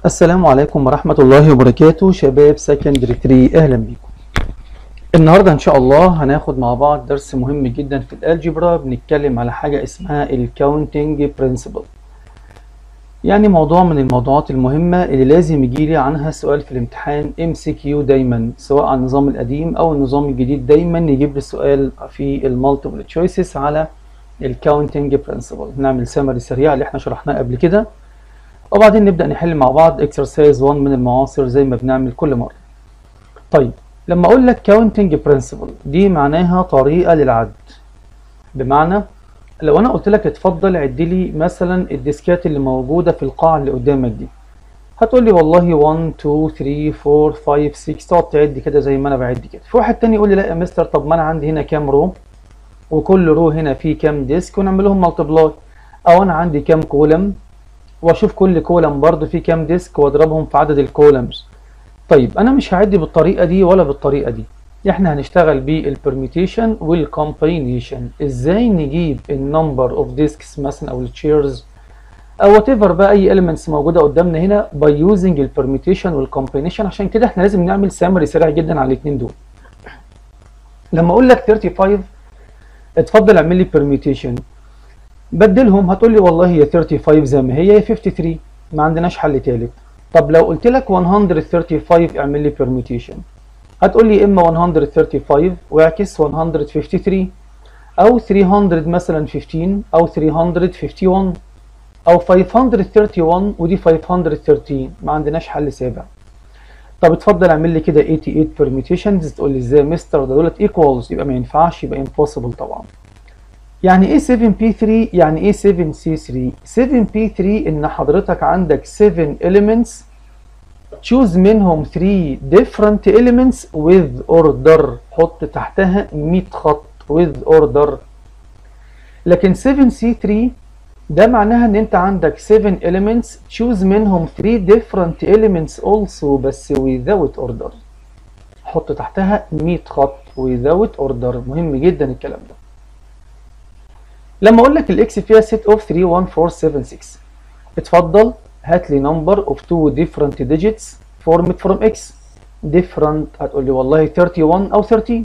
السلام عليكم ورحمة الله وبركاته شباب سكندري 3 أهلا بيكم النهاردة إن شاء الله هناخد مع بعض درس مهم جدا في الألجبرا بنتكلم على حاجة اسمها الكاونتنج برنسبل يعني موضوع من الموضوعات المهمة اللي لازم يجيلي عنها سؤال في الامتحان ام سي كيو دايما سواء على النظام القديم أو النظام الجديد دايما يجيب لي سؤال في المالتيبل تشويسز على الكاونتنج برنسبل نعمل سمري سريع اللي احنا شرحناه قبل كده وبعدين نبدأ نحل مع بعض اكسرسايز 1 من المعاصر زي ما بنعمل كل مرة طيب لما اقول لك counting principle دي معناها طريقة للعد بمعنى لو انا قلت لك اتفضل عد لي مثلا الديسكات اللي موجودة في القاعة اللي قدامك دي هتقول لي والله 1 2 3 4 5 6 تقعد تعد كده زي ما انا بعد كده في واحد تاني يقول لي لا يا مستر طب ما انا عندي هنا كام رو وكل رو هنا فيه كام ديسك ونعمل لهم ملتبلاي او انا عندي كام كولم واشوف كل كولم برضه فيه كام ديسك واضربهم في عدد الكولمز طيب انا مش هعد بالطريقه دي ولا بالطريقه دي احنا هنشتغل بالبرميتيشن والكومبينيشن ازاي نجيب النمبر اوف ديسكس مثلا او التشيرز او وات ايفر بقى اي اليمنتس موجوده قدامنا هنا باي يوزنج البرميتيشن والكومبينيشن عشان كده احنا لازم نعمل سامري سريع جدا على الاثنين دول لما اقول لك 35 اتفضل اعمل لي برميتيشن بدلهم هتقول لي والله هي 35 زي ما هي هي 53 ما عندناش حل تالت طب لو قلت لك 135 اعمل لي permutation هتقول لي اما 135 واعكس 153 او 300 مثلا 15 او 351 او 531 ودي 513 ما عندناش حل سابع طب اتفضل اعمل لي كده 88 permutations تقول لي ازاي يا مستر ده دولت equals يبقى ما ينفعش يبقى impossible طبعا يعني ايه 7p3 يعني ايه 7c3 7p3 ان حضرتك عندك 7 elements choose منهم 3 different elements with order حط تحتها 100 خط with order لكن 7c3 ده معناها ان انت عندك 7 elements choose منهم 3 different elements also بس without order حط تحتها 100 خط without order مهم جدا الكلام ده لما اقول لك الاكس فيها set of 3 1 4 7 6 اتفضل هات لي number of two different digits formed from x different هتقول لي والله 31 او 30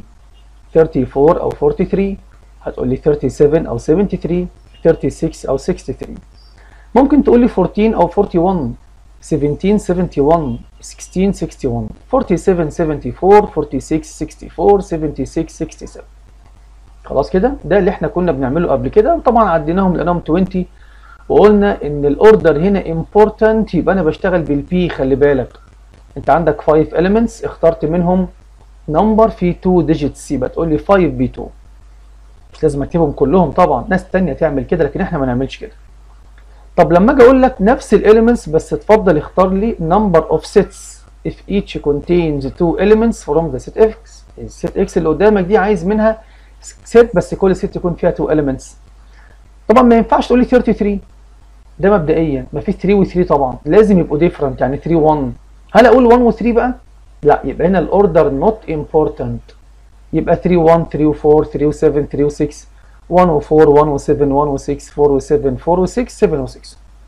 34 او 43 هتقول لي 37 او 73 36 او 63 ممكن تقول لي 14 او 41 17 71 16 61 47 74 46 64 76 67 خلاص كده ده اللي احنا كنا بنعمله قبل كده وطبعا عديناهم لقيناهم 20 وقلنا ان الاوردر هنا important يبقى انا بشتغل بالبي خلي بالك انت عندك 5 elements اخترت منهم نمبر فيه 2 digits يبقى تقول لي 5 ب 2 مش لازم اكتبهم كلهم طبعا ناس تانية تعمل كده لكن احنا ما نعملش كده طب لما اجي اقول لك نفس الاليمنتس بس اتفضل اختار لي number of sets if each contains two elements from the set x الست x اللي قدامك دي عايز منها ست بس كل ست يكون فيها 2 elements طبعا ما ينفعش تقول لي 33 ده مبدئيا ما فيش 3 و3 طبعا لازم يبقوا ديفرنت يعني 3 1 هل اقول 1 و3 بقى لا يبقى هنا الاوردر نوت امبورتنت يبقى 3 1 3 و4 3 و7 3 و6 1 و4 1 و7 1 و6 4 و7 4 و6 7 و6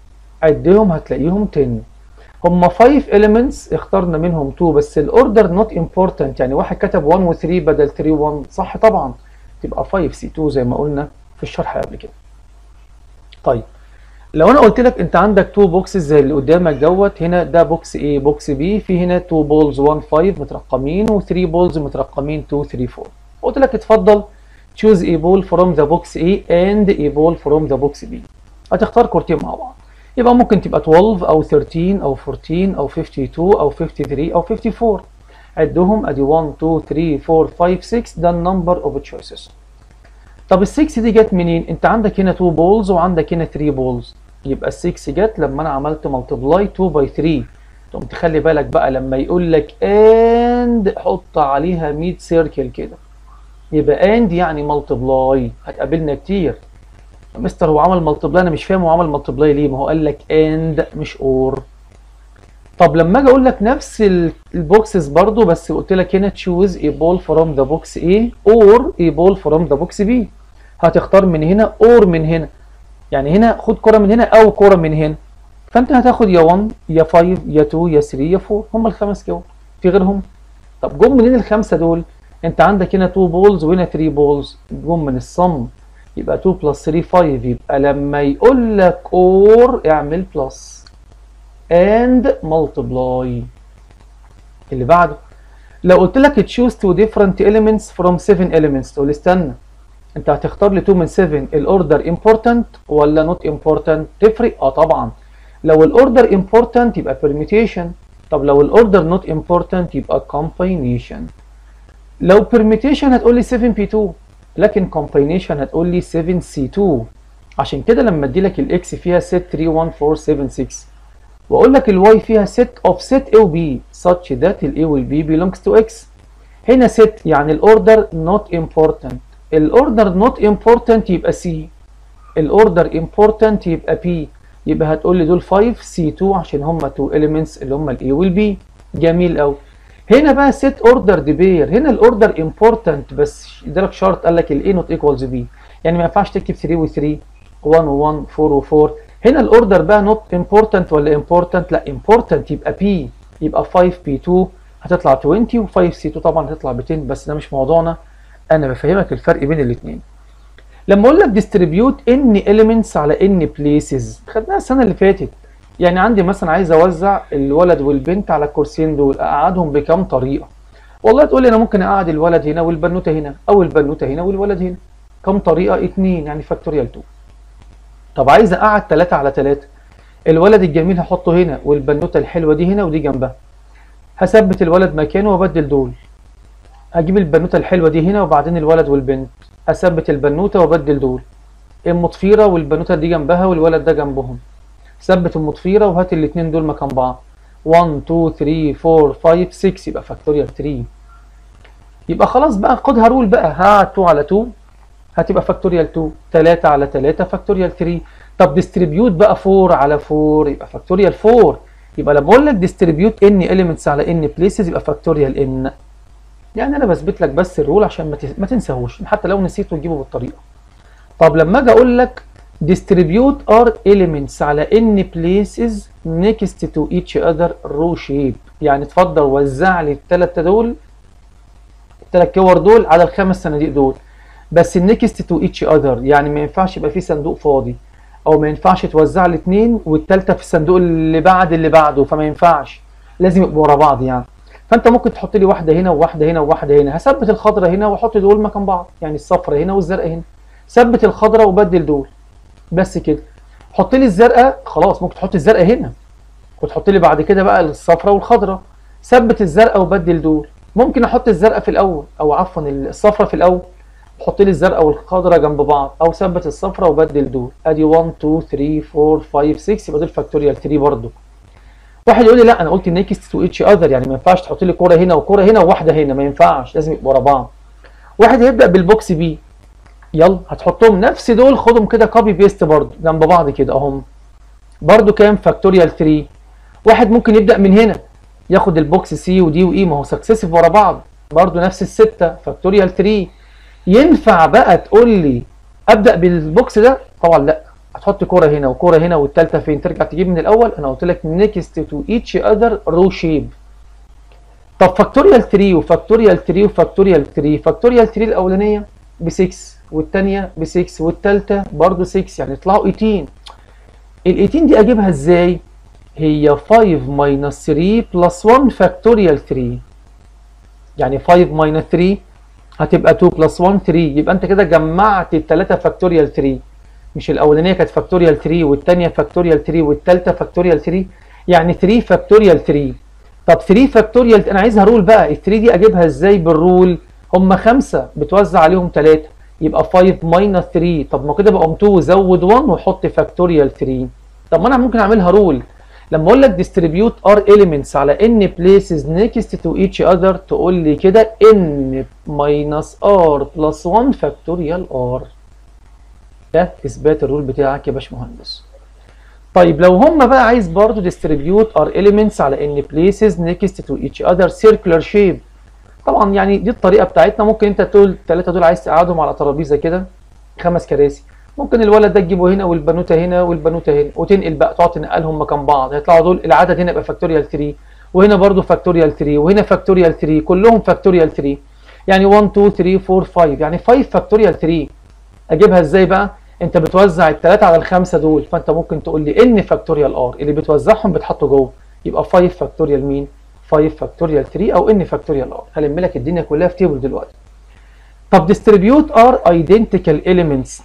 عدهم هتلاقيهم 10 هم 5 elements اخترنا منهم 2 بس الاوردر نوت امبورتنت يعني واحد كتب 1 و3 بدل 3 1 صح طبعا تبقى 5 سي 2 زي ما قلنا في الشرح قبل كده طيب لو انا قلت لك انت عندك 2 بوكسز زي اللي قدامك دوت هنا ده بوكس A بوكس B في هنا 2 بولز 1 5 مترقمين و3 بولز مترقمين 2 3 4 قلت لك اتفضل choose a ball from the box A and a ball from the box B هتختار كورتين مع بعض يبقى ممكن تبقى 12 او 13 او 14 او 52 او 53 او 54 عدهم ادي 1 2 3 4 5 6 ده النمبر اوف تشويسز طب ال 6 دي جت منين؟ انت عندك هنا 2 بولز وعندك هنا 3 بولز يبقى ال 6 جت لما انا عملت ملتبلاي 2 باي 3 تقوم تخلي بالك بقى لما يقول لك اند حط عليها 100 سيركل كده يبقى اند يعني ملتبلاي هتقابلنا كتير مستر هو عمل ملتبلاي انا مش فاهم هو عمل ملتبلاي ليه ما هو قال لك اند مش اور طب لما اجي اقول لك نفس البوكسز برضو بس قلت لك هنا تشوز a ball from the box A or a ball from the box B هتختار من هنا or من هنا يعني هنا خد كرة من هنا او كرة من هنا فانت هتاخد يا 1 يا 5 يا 2 يا 3 يا 4 هم الخمس جوه في غيرهم طب جم منين الخمسه دول انت عندك هنا 2 بولز وهنا 3 بولز جم من الصم يبقى 2 بلس 3 5 يبقى لما يقول لك اور اعمل بلس and multiply اللي بعده لو قلت لك choose two different elements from 7 elements تقول استنى انت هتختار لي 2 من 7 الاوردر important ولا not important تفرق اه طبعا لو الاوردر important يبقى permutation طب لو الاوردر not important يبقى combination لو permutation هتقول لي 7p2 لكن combination هتقول لي 7c2 عشان كده لما ادي لك الاكس فيها set 3 1 4 7 6 واقول لك الواي فيها set of set A و B such that ال A وال B belongs to X هنا set يعني الاوردر not important الاوردر not important يبقى C الاوردر important يبقى P يبقى هتقول لي دول 5 C2 عشان هم 2 elements اللي هم ال A وال B جميل قوي هنا بقى set order بير هنا الاوردر important بس ادالك شرط قال لك ال A not equals B يعني ما ينفعش تكتب 3 و 3 1 و 1 4 و 4 هنا الاوردر بقى نوت امبورتنت ولا امبورتنت لا امبورتنت يبقى بي يبقى 5 بي 2 هتطلع 20 و5 سي 2 طبعا هتطلع ب 10 بس ده مش موضوعنا انا بفهمك الفرق بين الاثنين لما اقول لك ديستريبيوت ان اليمنتس على ان بليسز خدناها السنه اللي فاتت يعني عندي مثلا عايز اوزع الولد والبنت على الكرسيين دول اقعدهم بكام طريقه والله تقول لي انا ممكن اقعد الولد هنا والبنوته هنا او البنوته هنا والولد هنا كم طريقه اتنين يعني فاكتوريال 2 طب عايز اقعد 3 على 3 الولد الجميل هحطه هنا والبنوته الحلوه دي هنا ودي جنبها هثبت الولد مكانه وابدل دول هجيب البنوته الحلوه دي هنا وبعدين الولد والبنت اثبت البنوته وابدل دول المطفيره والبنوته دي جنبها والولد ده جنبهم ثبت المطفيره وهات الاثنين دول مكان بعض 1 2 3 4 5 6 يبقى فاكتوريال 3 يبقى خلاص بقى خدها رول بقى ها 2 على 2 هتبقى فاكتوريال 2 3 على 3 فاكتوريال 3 طب ديستريبيوت بقى 4 على 4 يبقى فاكتوريال 4 يبقى لما اقول لك ديستريبيوت ان اليمنتس على ان بليسز يبقى فاكتوريال ان يعني انا بثبت لك بس الرول عشان ما, ما تنساهوش حتى لو نسيته تجيبه بالطريقه طب لما اجي اقول لك distribute r elements على n places next to each other row shape يعني اتفضل وزع لي الثلاثه دول الثلاث كور دول على الخمس صناديق دول بس النكست تو ايتش اذر يعني ما ينفعش يبقى في صندوق فاضي او ما ينفعش توزع الاثنين والثالثه في الصندوق اللي بعد اللي بعده فما ينفعش لازم يبقوا ورا بعض يعني فانت ممكن تحط لي واحده هنا وواحده هنا وواحده هنا هثبت الخضره هنا واحط دول مكان بعض يعني الصفرة هنا والزرقاء هنا ثبت الخضره وبدل دول بس كده حط لي الزرقاء خلاص ممكن تحط الزرقاء هنا وتحط لي بعد كده بقى الصفرة والخضره ثبت الزرقاء وبدل دول ممكن احط الزرقاء في الاول او عفوا الصفرة في الاول حط لي الزرقاء والخضراء جنب بعض او ثبت الصفرة وبدل دول ادي 1 2 3 4 5 6 يبقى دول فاكتوريال 3 برضه واحد يقول لي لا انا قلت نيكست تو اتش اذر يعني ما ينفعش تحط لي كوره هنا وكوره هنا وواحده هنا ما ينفعش لازم يبقوا ورا بعض واحد هيبدا بالبوكس بي يلا هتحطهم نفس دول خدهم كده كوبي بيست برضه جنب بعض كده اهم برضه كام فاكتوريال 3 واحد ممكن يبدا من هنا ياخد البوكس سي ودي واي ما هو سكسيسيف ورا بعض برضه نفس السته فاكتوريال 3 ينفع بقى تقول لي ابدا بالبوكس ده طبعا لا هتحط كوره هنا وكوره هنا والثالثه فين ترجع تجيب من الاول انا قلت لك نيكست تو ايتش اذر رو شيب طب فاكتوريال 3 وفاكتوريال 3 وفاكتوريال 3 فاكتوريال 3 الاولانيه ب 6 والثانيه ب 6 والثالثه برضه 6 يعني يطلعوا 18 ال 18 دي اجيبها ازاي هي 5 ماينس 3 بلس 1 فاكتوريال 3 يعني 5 ماينس 3 هتبقى 2 بلس 1 3 يبقى انت كده جمعت الثلاثه فاكتوريال 3 مش الاولانيه كانت فاكتوريال 3 والثانيه فاكتوريال 3 والثالثه فاكتوريال 3 يعني 3 فاكتوريال 3 طب 3 فاكتوريال انا عايزها رول بقى ال 3 دي اجيبها ازاي بالرول هم خمسه بتوزع عليهم ثلاثه يبقى 5 ماينس 3 طب ما كده بقى 2 زود 1 وحط فاكتوريال 3 طب ما انا ممكن اعملها رول لما اقول لك distribute r elements على n places next to each other تقول لي كده n minus r plus 1 factorial r ده اثبات الرول بتاعك يا باشمهندس طيب لو هم بقى عايز برضو distribute r elements على n places next to each other circular shape طبعا يعني دي الطريقه بتاعتنا ممكن انت تقول الثلاثه دول عايز تقعدهم على ترابيزه كده خمس كراسي ممكن الولد ده تجيبه هنا والبنوته هنا والبنوته هنا وتنقل بقى تقعد تنقلهم مكان بعض هيطلعوا دول العدد هنا يبقى فاكتوريال 3 وهنا برضو فاكتوريال 3 وهنا فاكتوريال 3 كلهم فاكتوريال 3 يعني 1 2 3 4 5 يعني 5 فاكتوريال 3 اجيبها ازاي بقى انت بتوزع الثلاثه على الخمسه دول فانت ممكن تقول لي ان فاكتوريال ار اللي بتوزعهم بتحطه جوه يبقى 5 فاكتوريال مين 5 فاكتوريال 3 او ان فاكتوريال ار هلم لك الدنيا كلها في تيبل دلوقتي طب distribute are identical elements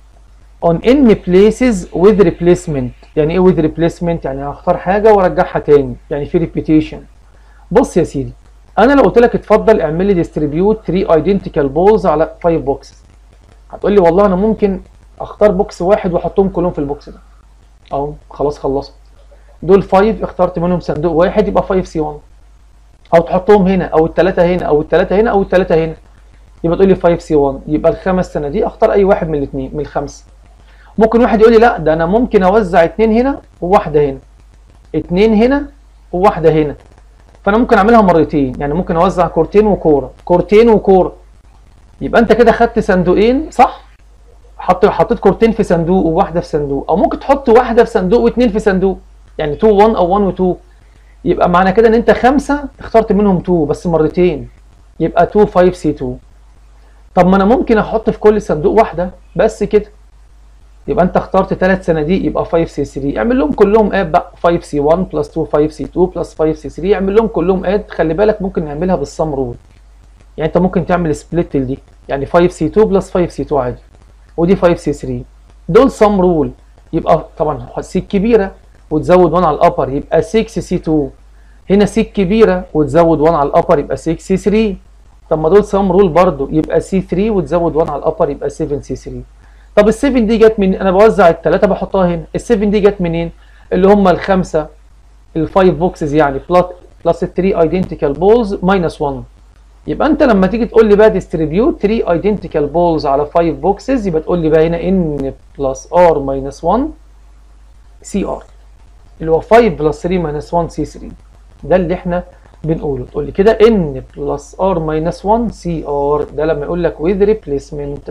on n places with replacement يعني ايه with replacement يعني هختار حاجه وارجعها تاني يعني في repetition بص يا سيدي انا لو قلت لك اتفضل اعمل لي distribute 3 identical balls على 5 boxes هتقول لي والله انا ممكن اختار بوكس واحد واحطهم كلهم في البوكس ده اهو خلاص خلصت دول 5 اخترت منهم صندوق واحد يبقى 5 سي 1 او تحطهم هنا او الثلاثه هنا او الثلاثه هنا او الثلاثه هنا يبقى تقول لي 5 سي 1 يبقى الخمس صناديق اختار اي واحد من الاثنين من الخمسه ممكن واحد يقول لي لا ده انا ممكن اوزع اثنين هنا وواحده هنا اثنين هنا وواحده هنا فانا ممكن اعملها مرتين يعني ممكن اوزع كورتين وكوره كورتين وكوره يبقى انت كده خدت صندوقين صح حط حطيت كورتين في صندوق وواحده في صندوق او ممكن تحط واحده في صندوق واثنين في صندوق يعني 2 1 او 1 و2 يبقى معنى كده ان انت خمسه اخترت منهم 2 بس مرتين يبقى 2 5 سي 2 طب ما انا ممكن احط في كل صندوق واحده بس كده يبقى انت اخترت ثلاث صناديق يبقى 5 سي 3 اعمل لهم كلهم اد بقى 5 سي 1 بلس 2 5 سي 2 بلس 5 سي 3 اعمل لهم كلهم اد خلي بالك ممكن نعملها بالصم رول يعني انت ممكن تعمل سبليت لدي يعني 5 سي 2 بلس 5 سي 2 عادي ودي 5 سي 3 دول صم رول يبقى طبعا سي كبيره وتزود 1 على الابر يبقى 6 سي 2 هنا سي كبيره وتزود 1 على الابر يبقى 6 سي 3 طب ما دول صم رول برضو يبقى سي 3 وتزود 1 على الابر يبقى 7 سي 3 طب ال 7 دي جت من انا بوزع الثلاثه بحطها هنا ال 7 دي جت منين اللي هم الخمسه الفايف بوكسز يعني بلس بلس 3 ايدنتيكال بولز ماينس 1 يبقى انت لما تيجي تقول لي بقى ديستريبيوت 3 ايدنتيكال بولز على 5 بوكسز يبقى تقول لي بقى هنا ان بلس ار ماينس 1 سي ار اللي هو 5 بلس 3 ماينس 1 سي 3 ده اللي احنا بنقوله تقول لي كده ان بلس ار ماينس 1 سي ار ده لما يقول لك with replacement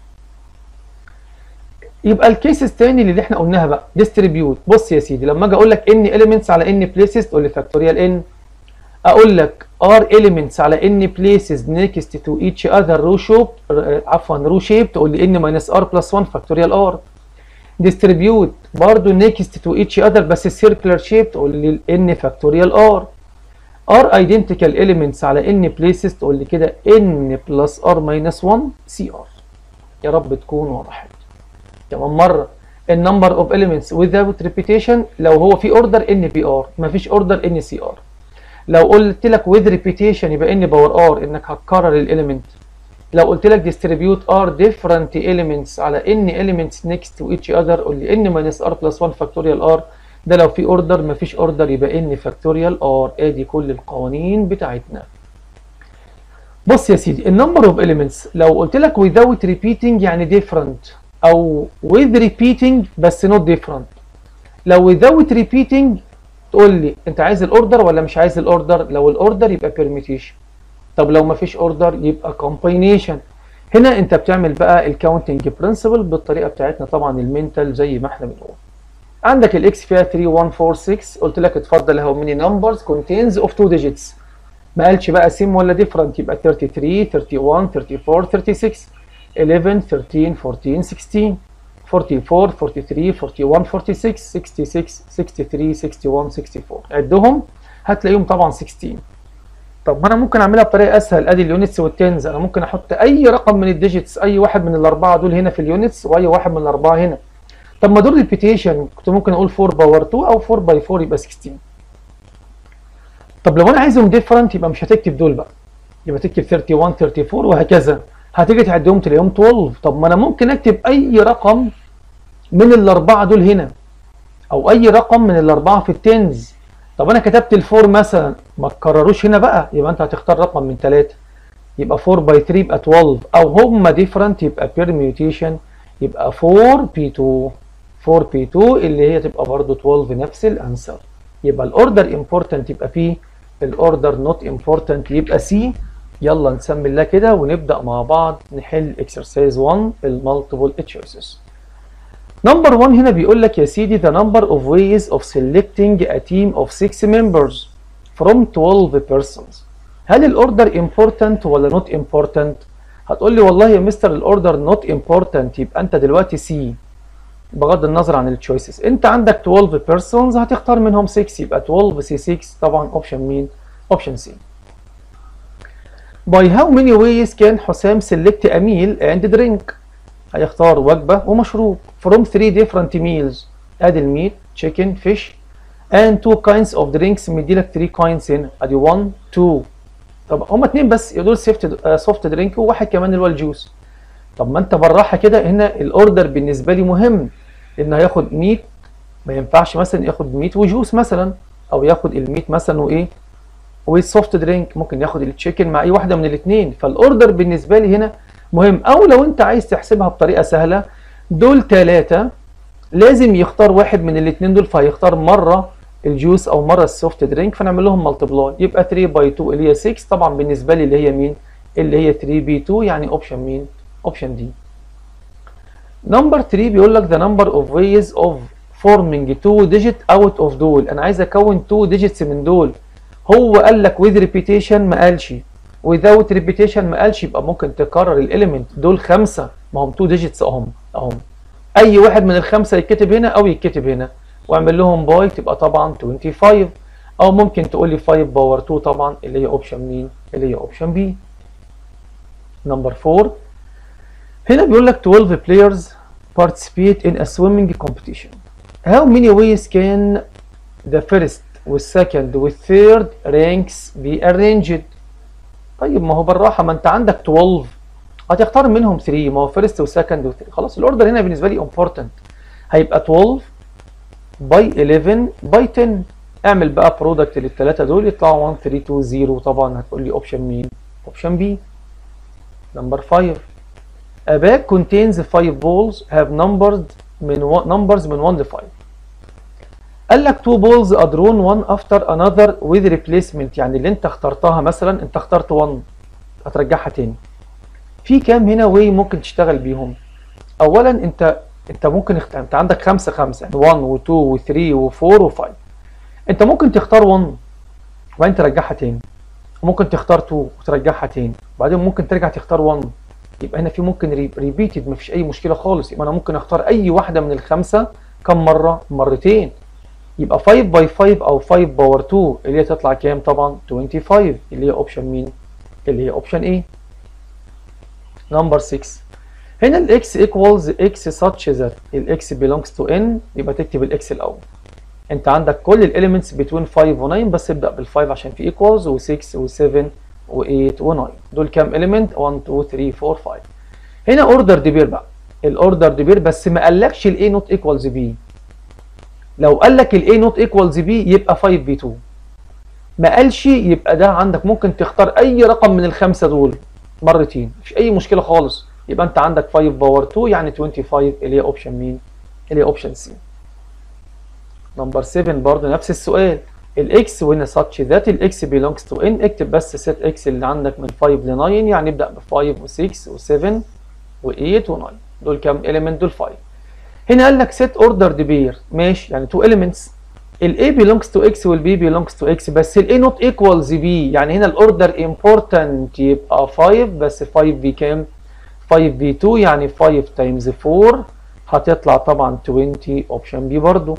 يبقى الكيسز تاني اللي احنا قلناها بقى ديستريبيوت بص يا سيدي لما اجي اقول لك ان اليمنتس على ان بليسز تقول لي فاكتوريال ان اقول لك ار اليمنتس على ان بليسز نيكست تو ايتش اذر رو شوب عفوا رو شيب تقول لي ان ماينس ار بلس 1 فاكتوريال ار ديستريبيوت برضه نيكست تو ايتش اذر بس السيركلر شيب تقول لي ان فاكتوريال ار ار ايدنتيكال اليمنتس على ان بليسز تقول لي كده ان بلس ار ماينس 1 سي ار يا رب تكون وضحت كمان مره النمبر اوف elements without repetition لو هو في اوردر ان بي ار مفيش اوردر ان سي ار لو قلت لك with repetition يبقى ان باور ار انك هتكرر الاليمنت لو قلت لك distribute r different elements على n elements next to each other قول لي n minus r plus 1 factorial r ده لو في اوردر مفيش اوردر يبقى n factorial r ادي كل القوانين بتاعتنا بص يا سيدي النمبر اوف elements لو قلت لك without repeating يعني different او with repeating بس not different لو without repeating تقول لي انت عايز الاوردر ولا مش عايز الاوردر لو الاوردر يبقى permutation طب لو ما فيش اوردر يبقى combination هنا انت بتعمل بقى الكاونتنج برنسبل بالطريقه بتاعتنا طبعا المنتال زي ما احنا بنقول عندك الاكس فيها 3 1 4 6 قلت لك اتفضل هاو ماني نمبرز contains of two digits ما قالش بقى سيم ولا ديفرنت يبقى 33 31 34 36 11 13 14 16 44 43 41 46 66 63 61 64 عدهم هتلاقيهم طبعا 16 طب ما انا ممكن اعملها بطريقه اسهل ادي اليونتس والتنز انا ممكن احط اي رقم من الديجيتس اي واحد من الاربعه دول هنا في اليونتس واي واحد من الاربعه هنا طب ما دول ريبيتيشن كنت ممكن اقول 4 باور 2 او 4 باي 4 يبقى 16 طب لو انا عايزهم ديفرنت يبقى مش هتكتب دول بقى يبقى تكتب 31 34 وهكذا هتيجي تعدهم تلاقيهم 12 طب ما انا ممكن اكتب اي رقم من الاربعه دول هنا او اي رقم من الاربعه في التنز طب انا كتبت الفور مثلا ما تكرروش هنا بقى يبقى انت هتختار رقم من ثلاثه يبقى 4 باي 3 يبقى 12 او هم ديفرنت يبقى بيرميوتيشن يبقى 4 بي 2 4 بي 2 اللي هي تبقى برضه 12 نفس الانسر يبقى الاوردر امبورتنت يبقى بي الاوردر نوت امبورتنت يبقى سي يلا نسمي الله كده ونبدا مع بعض نحل اكسرسايز 1 المالتيبل تشويسز نمبر 1 هنا بيقول لك يا سيدي the number of ways of selecting a team of 6 members from 12 persons هل الاوردر important ولا not important هتقول لي والله يا مستر الاوردر not important يبقى انت دلوقتي سي بغض النظر عن التشويسز انت عندك 12 persons هتختار منهم 6 يبقى 12 سي 6 طبعا اوبشن مين اوبشن سي By how many ways can حسام select a meal and drink هيختار وجبة ومشروب from three different meals ادي الميت chicken fish and two kinds of drinks مديلك 3 kinds هنا ادي 1 2 طب هما اتنين بس دول سيفت سوفت درينك وواحد كمان اللي هو الجوس طب ما انت بالراحه كده هنا الاوردر بالنسبه لي مهم لان هياخد ميت ما ينفعش مثلا ياخد ميت وجوس مثلا او ياخد الميت مثلا وايه والسوفت درينك ممكن ياخد التشيكن مع اي واحده من الاثنين فالاوردر بالنسبه لي هنا مهم او لو انت عايز تحسبها بطريقه سهله دول ثلاثه لازم يختار واحد من الاثنين دول فهيختار مره الجوس او مره السوفت درينك فنعمل لهم ملتبلاي يبقى 3 باي 2 اللي هي 6 طبعا بالنسبه لي اللي هي مين اللي هي 3 بي 2 يعني اوبشن مين اوبشن دي نمبر 3 بيقول لك the number of ways of forming two digit out of دول انا عايز اكون two digits من دول هو قال لك with repetition ما قالش without repetition ما قالش يبقى ممكن تكرر الاليمنت دول خمسه ما هم two digits اهم اهم اي واحد من الخمسه يتكتب هنا او يتكتب هنا واعمل لهم باي تبقى طبعا 25 او ممكن تقول لي 5 باور 2 طبعا اللي هي اوبشن مين اللي هي اوبشن بي نمبر 4 هنا بيقول لك 12 players participate in a swimming competition how many ways can the first والsecond والthird ranks be arranged طيب ما هو بالراحه ما انت عندك 12 هتختار منهم 3 ما هو first وsecond وثيرد خلاص الاوردر هنا بالنسبه لي important هيبقى 12 باي 11 باي 10 اعمل بقى برودكت للثلاثه دول يطلعوا 1 3 2 0 طبعا هتقول لي اوبشن مين اوبشن بي نمبر 5 A bag contains 5 balls have numbered من و... numbers من 1 ل 5 قال لك 2 balls are drawn one after another with replacement يعني اللي انت اخترتها مثلا انت اخترت 1 هترجعها تاني في كام هنا واي ممكن تشتغل بيهم اولا انت انت ممكن اخت... انت عندك خمسة خمسة يعني 1 و2 و3 و4 و5 انت ممكن تختار 1 وبعدين ترجعها تاني ممكن تختار 2 وترجعها تاني وبعدين ممكن ترجع تختار 1 يبقى هنا في ممكن ريبيتد مفيش اي مشكله خالص يبقى انا ممكن اختار اي واحده من الخمسه كم مره مرتين يبقى 5 باي 5 او 5 باور 2 اللي هي تطلع كام طبعا 25 اللي هي اوبشن مين اللي هي اوبشن ايه نمبر 6 هنا الاكس ايكوالز اكس such that الاكس belongs to n يبقى تكتب الاكس الاول انت عندك كل الاليمنتس بين 5 و 9 بس ابدا بال 5 عشان في ايكوالز و6 و7 و8 و9 دول كام اليمنت 1 2 3 4 5 هنا اوردر ديبير بقى الاوردر ديبير بس ما قالكش الاي نوت ايكوالز بي لو قال لك الاي نوت ايكوالز بي يبقى 5 بي 2 ما قالش يبقى ده عندك ممكن تختار اي رقم من الخمسه دول مرتين مفيش اي مشكله خالص يبقى انت عندك 5 باور 2 يعني 25 اللي هي اوبشن مين اللي هي اوبشن سي نمبر 7 برضه نفس السؤال الاكس وهنا such that الاكس belongs to n اكتب بس set اكس اللي عندك من 5 ل 9 يعني ابدا ب 5 و6 و7 و8 و9 دول كام element دول 5 هنا قال لك set ordered pair ماشي يعني 2 elements ال A belongs to X وال B belongs to X بس ال A not equals B يعني هنا الاوردر important يبقى 5 بس 5 ب كام 5 ب 2 يعني 5 times 4 هتطلع طبعا 20 اوبشن بي برضو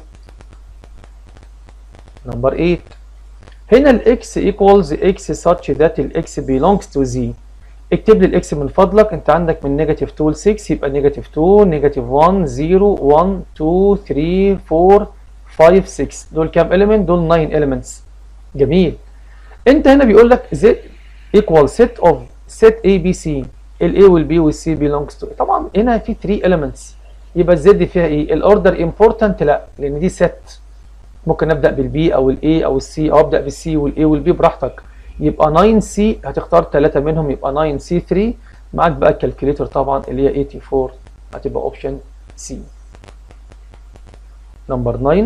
نمبر 8 هنا الاكس equals x such that الاكس belongs to z اكتب لي الاكس من فضلك انت عندك من نيجاتيف 2 ل 6 يبقى نيجاتيف 2 نيجاتيف 1 0 1 2 3 4 5 6 دول كام element دول 9 elements جميل انت هنا بيقول لك z equal set of set a b c ال a وال b وال c belongs to طبعا هنا في 3 elements يبقى الزد فيها ايه الاوردر important لا لان دي set ممكن نبدا بالبي او الاي او السي او ابدا بالسي والاي والبي براحتك يبقى 9 سي هتختار ثلاثه منهم يبقى 9 سي 3 معاك بقى الكالكوليتر طبعا اللي هي 84 هتبقى اوبشن سي نمبر 9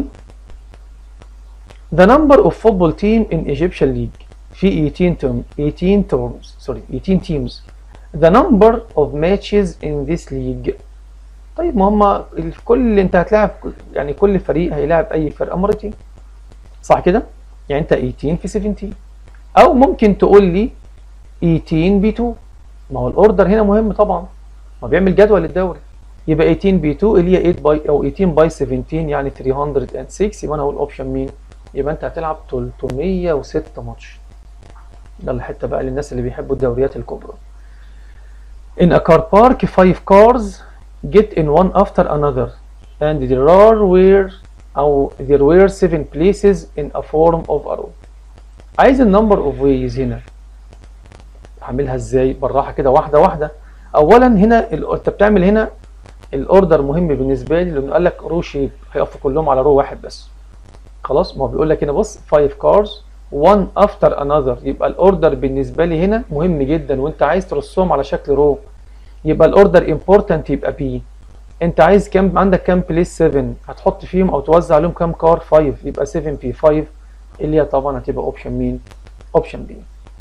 The number of football team in Egyptian league في 18 term 18 terms sorry 18 teams The number of matches in this league طيب ما هم الكل انت هتلاعب يعني كل فريق هيلاعب اي فرقه مرتين صح كده يعني انت 18 في 17 او ممكن تقول لي 18 ب 2 ما هو الاوردر هنا مهم طبعا ما بيعمل جدول الدوري يبقى 18 ب 2 اللي هي 8 باي او 18 باي 17 يعني 306 يبقى انا هقول اوبشن مين يبقى انت هتلعب 306 ماتش ده الحته بقى للناس اللي بيحبوا الدوريات الكبرى In a car park, five cars get in one after another, and there are were أو there were seven places in a form of a row. عايز النمبر اوف ways هنا. هعملها ازاي؟ بالراحة كده واحدة واحدة. أولا هنا ال- أنت بتعمل هنا الأوردر مهم بالنسبة لي لأنه قال لك رو شيب هيقفوا كلهم على رو واحد بس. خلاص ما هو بيقول لك هنا بص five cars one after another يبقى الاوردر بالنسبه لي هنا مهم جدا وانت عايز ترسهم على شكل رو يبقى الاوردر important يبقى بي انت عايز كام عندك كام بليس 7 هتحط فيهم او توزع عليهم كام كار 5 يبقى 7 بي 5 اللي هي طبعا هتبقى اوبشن مين اوبشن بي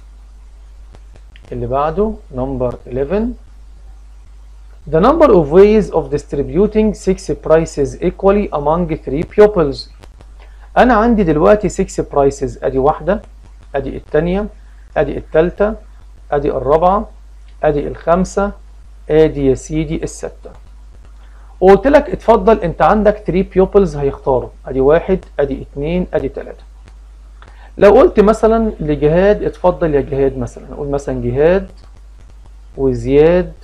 اللي بعده نمبر 11 The number of ways of distributing six prices equally among three pupils انا عندي دلوقتي 6 برايسز ادي واحده ادي الثانيه ادي الثالثه ادي الرابعه ادي الخامسه ادي يا سيدي السته وقلت لك اتفضل انت عندك 3 بيوبلز هيختاروا ادي واحد ادي اتنين ادي تلاته لو قلت مثلا لجهاد اتفضل يا جهاد مثلا اقول مثلا جهاد وزياد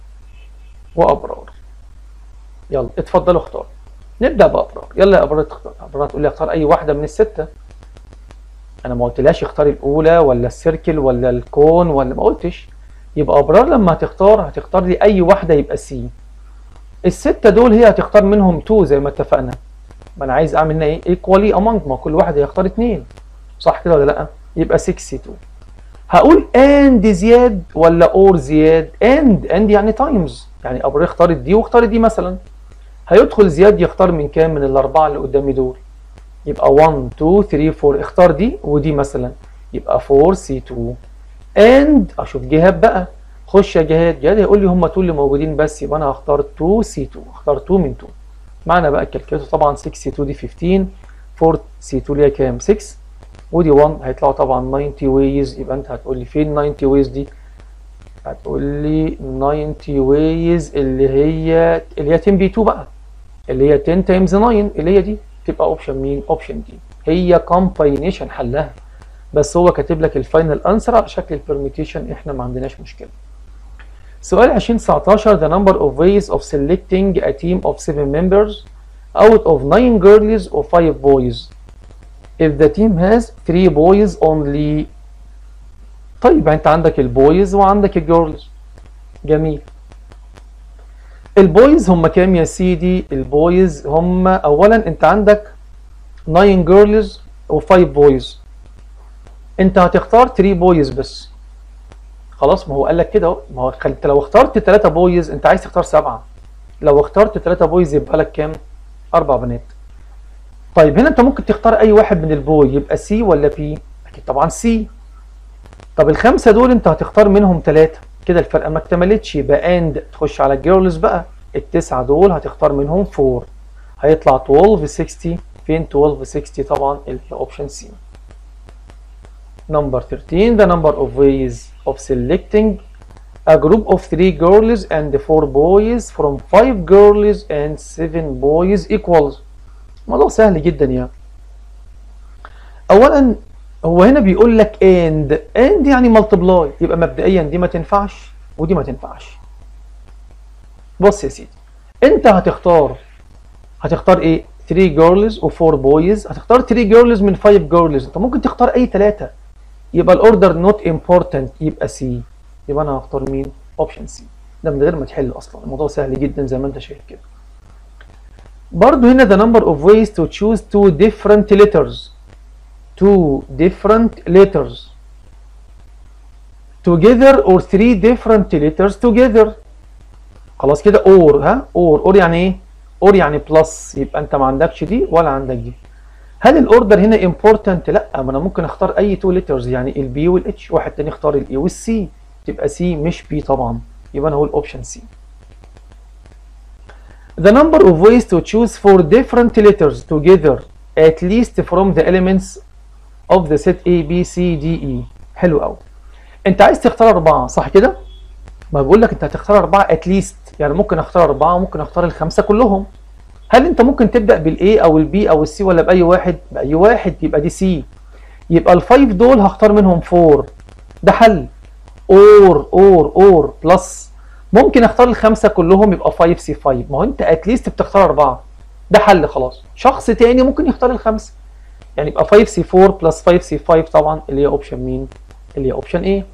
وابرار يلا اتفضلوا اختاروا نبدا بابرار يلا يا ابرار تختار ابرار تقول لي اختار اي واحده من السته انا ما قلتلاش اختار الاولى ولا السيركل ولا الكون ولا ما قلتش يبقى ابرار لما هتختار هتختار لي اي واحده يبقى سي السته دول هي هتختار منهم 2 زي ما اتفقنا ما انا عايز اعمل هنا ايه ايكوالي امونج ما كل واحد هيختار اثنين صح كده ولا لا يبقى 6 سي 2 هقول اند زياد ولا اور زياد اند اند يعني تايمز يعني ابرار اختارت دي واختارت دي مثلا هيدخل زياد يختار من كام من الاربعه اللي قدامي دول يبقى 1 2 3 4 اختار دي ودي مثلا يبقى 4 سي 2 اند اشوف جهاد بقى خش يا جهاد جهاد هيقول لي هم 2 اللي موجودين بس يبقى انا هختار 2 سي 2 اختار 2 من 2 معنى بقى الكالكوليتر طبعا 6 سي 2 دي 15 4 سي 2 اللي هي كام 6 ودي 1 هيطلعوا طبعا 90 ويز يبقى انت هتقول لي فين 90 ويز دي هتقول لي 90 ويز اللي هي اللي هي 10 بي 2 بقى اللي هي 10 تايمز 9 اللي هي دي تبقى اوبشن مين اوبشن دي هي كومباينيشن حلها بس هو كاتب لك الفاينل انسر على شكل البرميتيشن احنا ما عندناش مشكله سؤال 2019 the number of ways of selecting a team of 7 members out of 9 girls or 5 boys if the team has 3 boys only طيب انت عندك البويز وعندك الجيرلز جميل البويز هم كام يا سيدي البويز هم اولا انت عندك 9 جيرلز و5 بويز انت هتختار 3 بويز بس خلاص ما هو قال لك كده اهو ما هو خل- انت لو اخترت 3 بويز انت عايز تختار سبعه لو اخترت 3 بويز يبقى لك كام اربع بنات طيب هنا انت ممكن تختار اي واحد من البوي يبقى سي ولا بي اكيد طبعا سي طب الخمسه دول انت هتختار منهم ثلاثه كده الفرقه ما اكتملتش يبقى اند تخش على الجيرلز بقى التسعه دول هتختار منهم 4 هيطلع 12 60 فين 12 60 طبعا اللي هي اوبشن سي Number 13 the number of ways of selecting a group of 3 girls and 4 boys from 5 girls and 7 boys equals موضوع سهل جدا يعني اولا هو هنا بيقول لك and and يعني multiply يبقى مبدئيا دي ما تنفعش ودي ما تنفعش بص يا سيدي انت هتختار هتختار ايه 3 girls و 4 boys هتختار 3 girls من 5 girls انت ممكن تختار اي ثلاثه يبقى الاوردر نوت امبورتنت يبقى سي يبقى انا هختار مين اوبشن سي ده من غير ما تحل اصلا الموضوع سهل جدا زي ما انت شايف كده برضو هنا the number of ways to choose two different letters two different letters together or three different letters together خلاص كده or ها or or يعني ايه or يعني بلس يبقى انت ما عندكش دي ولا عندك دي هل الاوردر هنا important لا ما انا ممكن اختار اي تو letters يعني البي والاتش واحد تاني يختار الاي والسي تبقى سي مش بي طبعا يبقى انا هقول اوبشن سي The number of ways to choose for different letters together at least from the elements of the set A B C D E حلو قوي انت عايز تختار اربعه صح كده ما بقول لك انت هتختار اربعه at least يعني ممكن اختار اربعه ممكن اختار الخمسه كلهم هل انت ممكن تبدا بالاي او البي او السي ولا باي واحد باي واحد يبقى دي سي يبقى الفايف دول هختار منهم فور ده حل اور اور اور بلس ممكن اختار الخمسه كلهم يبقى 5 سي 5 ما هو انت اتليست بتختار اربعه ده حل خلاص شخص تاني ممكن يختار الخمسه يعني يبقى 5 سي 4 بلس 5 سي 5 طبعا اللي هي اوبشن مين اللي هي اوبشن ايه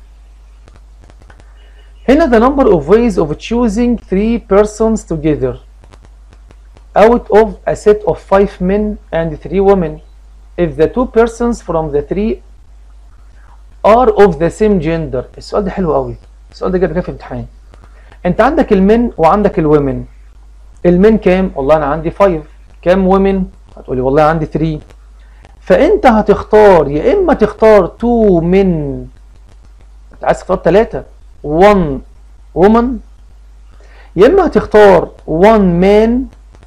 هنا the number of ways of choosing three persons together out of a set of five men and three women if the two persons from the three are of the same gender السؤال ده حلو قوي السؤال ده جاب كده في امتحان انت عندك المن وعندك الومن المن كام والله انا عندي 5 كام ومن هتقولي والله عندي 3 فانت هتختار يا اما تختار 2 من انت عايز تختار 3 1 وومن يا اما هتختار 1 مان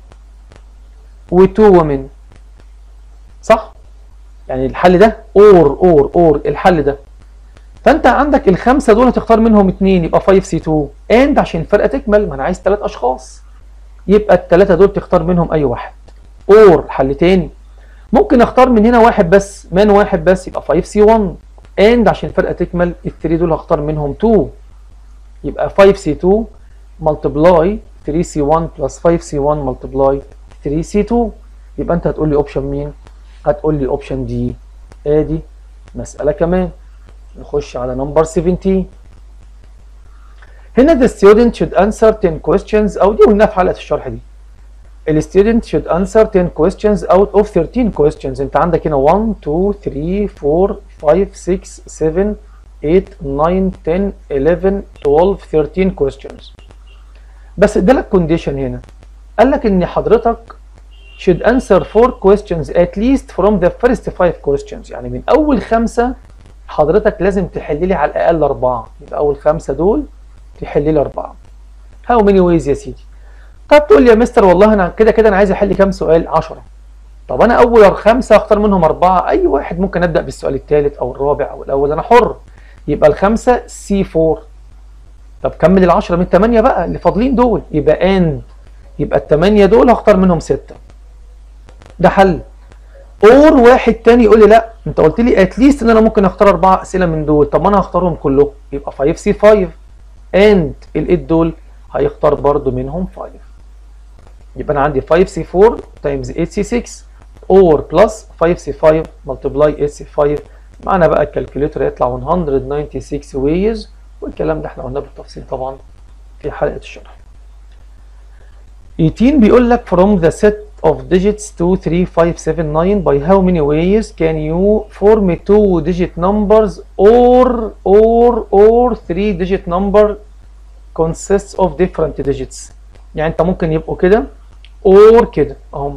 و2 وومن صح يعني الحل ده اور اور اور الحل ده فانت عندك الخمسه دول هتختار منهم اثنين يبقى 5 سي 2 اند عشان الفرقه تكمل ما انا عايز ثلاث اشخاص يبقى الثلاثه دول تختار منهم اي واحد اور حل تاني ممكن اختار من هنا واحد بس مان واحد بس يبقى 5 سي 1 اند عشان الفرقه تكمل الثري دول هختار منهم 2 يبقى 5 سي 2 ملتبلاي 3 سي 1 بلس 5 سي 1 ملتبلاي 3 سي 2 يبقى انت هتقول لي اوبشن مين هتقول لي اوبشن دي ادي مساله كمان نخش على نمبر 17 هنا the student should answer 10 questions او دي قلناها في حلقه الشرح دي ال student should answer 10 questions out of 13 questions انت عندك هنا 1 2 3 4 5 6 7 8 9 10 11 12 13 questions بس ادالك كونديشن هنا قال لك ان حضرتك should answer 4 questions at least from the first 5 questions يعني من اول خمسه حضرتك لازم تحل لي على الاقل اربعه يبقى اول خمسه دول تحل لي اربعه هاو ماني ويز يا سيدي طب تقول لي يا مستر والله انا كده كده انا عايز احل كام سؤال 10 طب انا اول خمسه اختار منهم اربعه اي واحد ممكن ابدا بالسؤال الثالث او الرابع او الاول انا حر يبقى الخمسه سي 4 طب كمل ال10 من الثمانيه بقى اللي فاضلين دول يبقى اند يبقى الثمانيه دول هختار منهم سته ده حل اور واحد تاني يقول لي لا انت قلت لي اتليست ان انا ممكن اختار اربع اسئله من دول طب ما انا هختارهم كلهم يبقى 5 سي 5 اند ال8 دول هيختار برضو منهم 5 يبقى انا عندي 5 سي 4 تايمز 8 سي 6 اور بلس 5 سي 5 ملتبلاي 8 سي 5 معانا بقى الكالكوليتر يطلع 196 ويز والكلام ده احنا قلناه بالتفصيل طبعا في حلقه الشرح 18 بيقول لك from the set of digits 2 3 5 7 9 by how many ways can you form two digit numbers or or or three digit number consists of different digits يعني انت ممكن يبقوا كده or كده اهم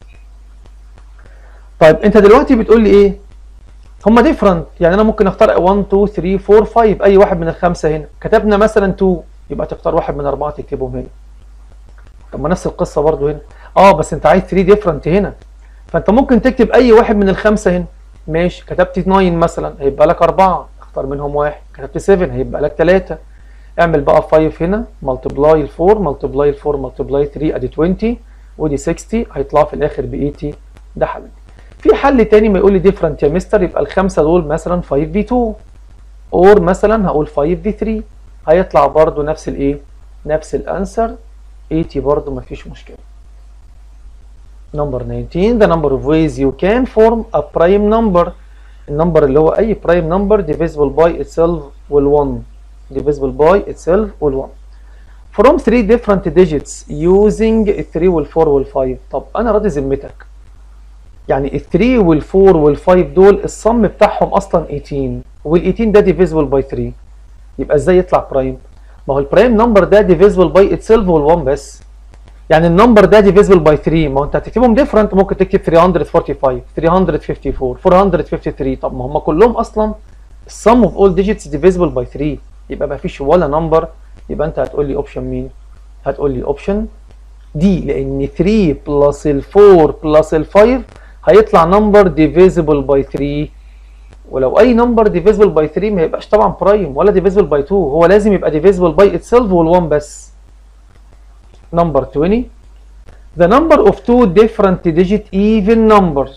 طيب انت دلوقتي بتقول لي ايه هما different يعني انا ممكن اختار 1 2 3 4 5 اي واحد من الخمسه هنا كتبنا مثلا 2 يبقى تختار واحد من اربعه تكتبهم هنا طب ما نفس القصه برضو هنا اه بس انت عايز 3 ديفرنت هنا فانت ممكن تكتب اي واحد من الخمسه هنا ماشي كتبت 9 مثلا هيبقى لك اربعه اختار منهم واحد كتبت 7 هيبقى لك ثلاثه اعمل بقى 5 هنا ملتبلاي ال 4 ملتبلاي ال 4 ملتبلاي 3 ادي 20 ودي 60 هيطلع في الاخر ب 80 ده حل في حل تاني ما يقول لي ديفرنت يا مستر يبقى الخمسه دول مثلا 5 في 2 اور مثلا هقول 5 في 3 هيطلع برضو نفس الايه نفس الانسر 80 برضو مفيش مشكله number 19 the number of ways you can form a prime number النمبر اللي هو اي prime number divisible by itself will 1 divisible by itself will 1 from 3 different digits using 3 وال 4 وال 5 طب انا راضي ذمتك يعني ال 3 وال 4 وال 5 دول الصم بتاعهم اصلا 18 وال 18 ده divisible by 3 يبقى ازاي يطلع برايم ما هو البرايم نمبر ده divisible by itself وال 1 بس يعني النمبر ده divisible by 3 ما هو انت هتكتبهم ديفرنت ممكن تكتب 345 354 453 طب ما هم كلهم اصلا sum of all digits divisible by 3 يبقى ما فيش ولا نمبر يبقى انت هتقول لي اوبشن مين هتقول لي اوبشن دي لان 3 بلس ال 4 بلس ال 5 هيطلع نمبر ديفيزبل باي 3 ولو اي نمبر ديفيزبل باي 3 ما يبقاش طبعا برايم ولا ديفيزبل باي 2 هو لازم يبقى ديفيزبل باي اتسيلف وال1 بس نمبر 20 the number of two different digit even numbers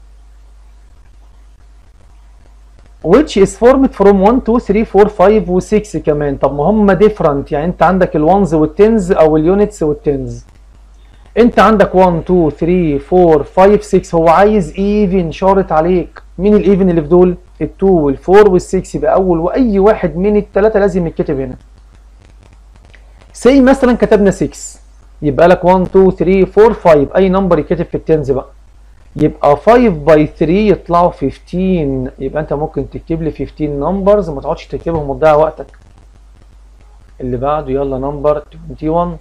which is formed from 1 2 3 4 5 و 6 كمان طب ما هم different يعني انت عندك الونز والتنز او اليونتس والتنز انت عندك 1 2 3 4 5 6 هو عايز even شارط عليك مين الايفن اللي في دول ال2 وال4 وال6 يبقى اول واي واحد من الثلاثه لازم يتكتب هنا سي مثلا كتبنا 6 يبقى لك 1 2 3 4 5 اي نمبر يتكتب في التنز بقى يبقى 5 باي 3 يطلعوا 15 يبقى انت ممكن تكتب لي 15 نمبرز ما تقعدش تكتبهم وتضيع وقتك اللي بعده يلا نمبر 21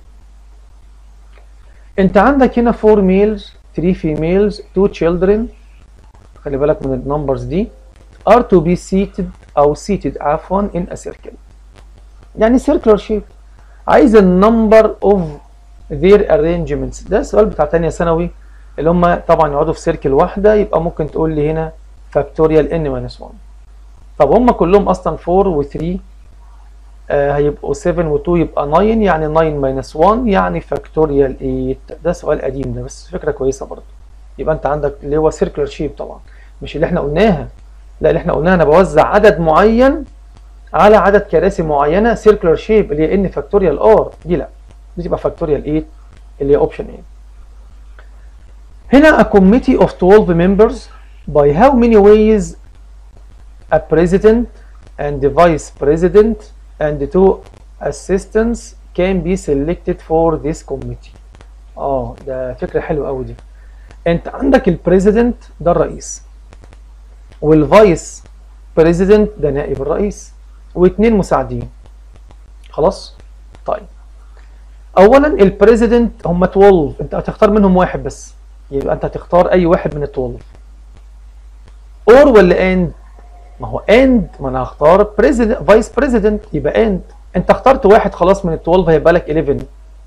انت عندك هنا 4 ميلز 3 فيميلز 2 children خلي بالك من النمبرز دي are to be seated او seated عفوا in a circle يعني circular shape عايز النمبر اوف their arrangements ده السؤال بتاع تانية ثانوي اللي هم طبعا يقعدوا في سيركل واحده يبقى ممكن تقول لي هنا فاكتوريال n minus 1 طب هم كلهم اصلا 4 و3 آه هيبقوا 7 و2 يبقى 9 يعني 9 minus 1 يعني فاكتوريال 8 ده سؤال قديم ده بس فكره كويسه برضه يبقى انت عندك اللي هو سيركلر شيب طبعا مش اللي احنا قلناها لا اللي احنا قلناها انا بوزع عدد معين على عدد كراسي معينه سيركلر شيب اللي هي ان فاكتوريال ار دي لا دي تبقى فاكتوريال 8 اللي هي اوبشن 8 هنا a committee of 12 members by how many ways a president and the vice president and the two assistants can be selected for this committee اه ده فكرة حلوة قوي دي انت عندك البريزيدنت ده الرئيس والفايس بريزيدنت ده نائب الرئيس واثنين مساعدين خلاص طيب اولا البريزيدنت هم 12 انت هتختار منهم واحد بس يبقى انت هتختار اي واحد من ال 12 اور ولا اند ما هو اند ما انا هختار بريزيدنت فايس بريزيدنت يبقى اند انت اخترت واحد خلاص من ال 12 هيبقى لك 11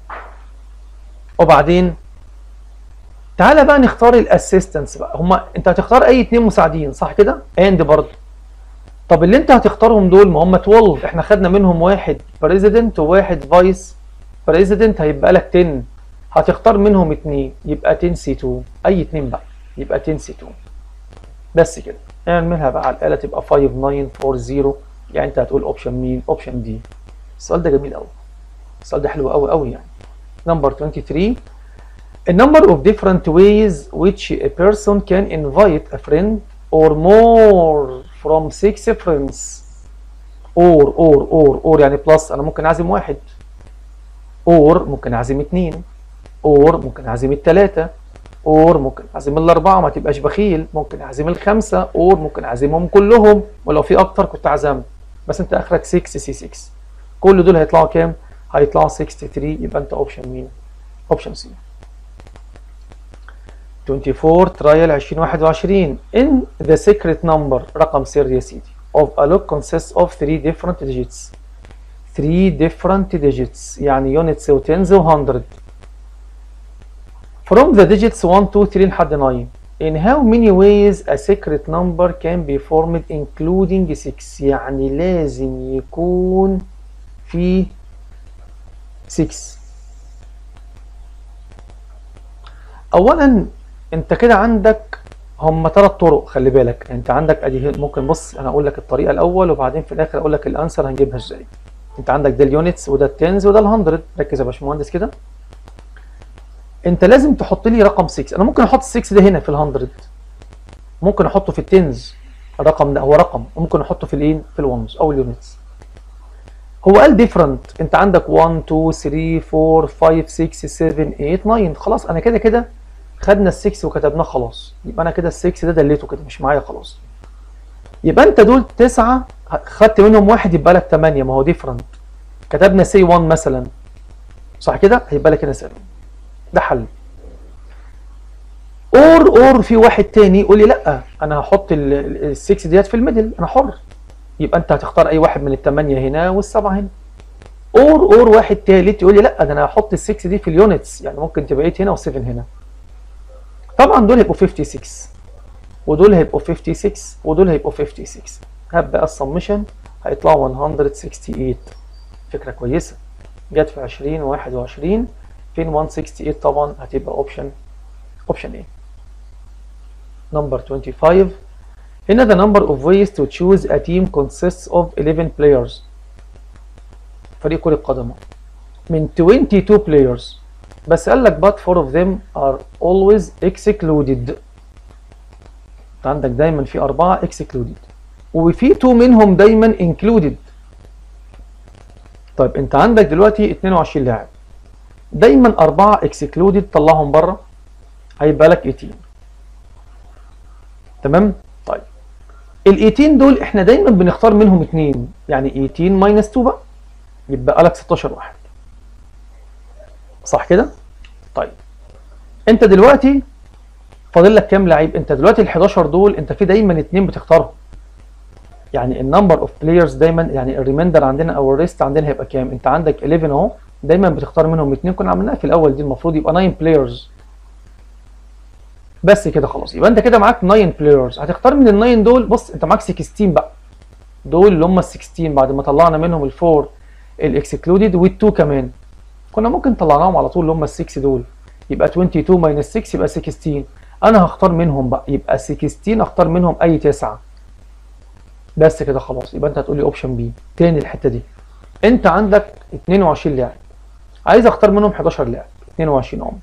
وبعدين تعالى بقى نختار الاسيستنتس بقى هما انت هتختار اي اتنين مساعدين صح كده اند برضه طب اللي انت هتختارهم دول ما هم 12 احنا خدنا منهم واحد بريزيدنت وواحد فايس بريزيدنت هيبقى لك 10 هتختار منهم اتنين يبقى 10 سي 2 اي اتنين بقى يبقى 10 سي 2 بس كده اعملها بقى على الآلة تبقى 5940 يعني انت هتقول اوبشن مين اوبشن دي السؤال ده جميل قوي السؤال ده حلو قوي قوي يعني نمبر 23 A number of different ways which a person can invite a friend or more from six friends or or or or يعني بلس انا ممكن اعزم واحد or ممكن اعزم اتنين or ممكن اعزم التلاتة اور ممكن اعزم الاربعه ما تبقاش بخيل ممكن اعزم الخمسه اور ممكن اعزمهم كلهم ولو في اكتر كنت عزمت بس انت اخرك 6 سي 6 كل دول هيطلعوا كام هيطلعوا 63 يبقى انت اوبشن مين اوبشن سي 24 ترايل 2021 in the secret number رقم سري يا سيدي of a log consists of 3 different digits 3 different digits يعني units و tens و 100 From the digits 1, 2, 3 لحد 9 In how many ways a secret number can be formed including 6 يعني لازم يكون في 6 اولا انت كده عندك هم ثلاث طرق خلي بالك انت عندك ادي ممكن بص انا اقول لك الطريقه الاول وبعدين في الاخر اقول لك الانسر هنجيبها ازاي انت عندك ده اليونتس وده التنز وده ال100 ركز يا باشمهندس كده انت لازم تحط لي رقم 6 انا ممكن احط 6 ده هنا في ال100 ممكن احطه في التنز الرقم ده هو رقم وممكن احطه في الايه في الونز او اليونتس هو قال ديفرنت انت عندك 1 2 3 4 5 6 7 8 9 خلاص انا كده كده خدنا ال6 وكتبناه خلاص يبقى انا كده ال6 ده دليته كده مش معايا خلاص يبقى انت دول تسعة خدت منهم واحد يبقى لك 8 ما هو ديفرنت كتبنا سي 1 مثلا صح كده هيبقى لك هنا 7 ده حل اور اور في واحد تاني يقول لي لا انا هحط ال6 ديت في الميدل انا حر يبقى انت هتختار اي واحد من الثمانيه هنا والسبعه هنا اور اور واحد تالت يقول لي لا ده انا هحط ال 6 دي في اليونتس يعني ممكن تبقى 8 هنا و7 هنا طبعا دول هيبقوا 56 ودول هيبقوا 56 ودول هيبقوا 56 هبقى السمشن هيطلعوا 168 فكره كويسه جت في 20 21 فين 168 طبعا هتبقى اوبشن اوبشن ايه number 25 هنا the number of ways to choose a team consists of 11 players فريق كرة قدم من 22 players بس قال لك but four of them are always excluded انت عندك دايما في أربعة excluded وفي 2 منهم دايما included طيب انت عندك دلوقتي 22 لاعب دايما أربعة excluded طلعهم بره هيبقى لك 18 تمام طيب ال 18 دول احنا دايما بنختار منهم اثنين يعني 18 ماينس 2 بقى يبقى لك 16 واحد صح كده طيب انت دلوقتي فاضل لك كام لعيب انت دلوقتي ال 11 دول انت في دايما اثنين بتختارهم يعني النمبر اوف بلايرز دايما يعني الريميندر عندنا او الريست عندنا هيبقى كام انت عندك 11 اهو دايما بتختار منهم اثنين كنا عملناها في الاول دي المفروض يبقى 9 بلايرز بس كده خلاص يبقى انت كده معاك 9 بلايرز هتختار من ال 9 دول بص انت معاك 16 بقى دول اللي هم ال 16 بعد ما طلعنا منهم الفور الاكسكلودد وال2 كمان كنا ممكن طلعناهم على طول اللي هم ال 6 دول يبقى 22 ماينس 6 يبقى 16 انا هختار منهم بقى يبقى 16 اختار منهم اي 9 بس كده خلاص يبقى انت هتقول لي اوبشن بي تاني الحته دي انت عندك 22 لاعب عايز اختار منهم 11 لاعب 22 عمر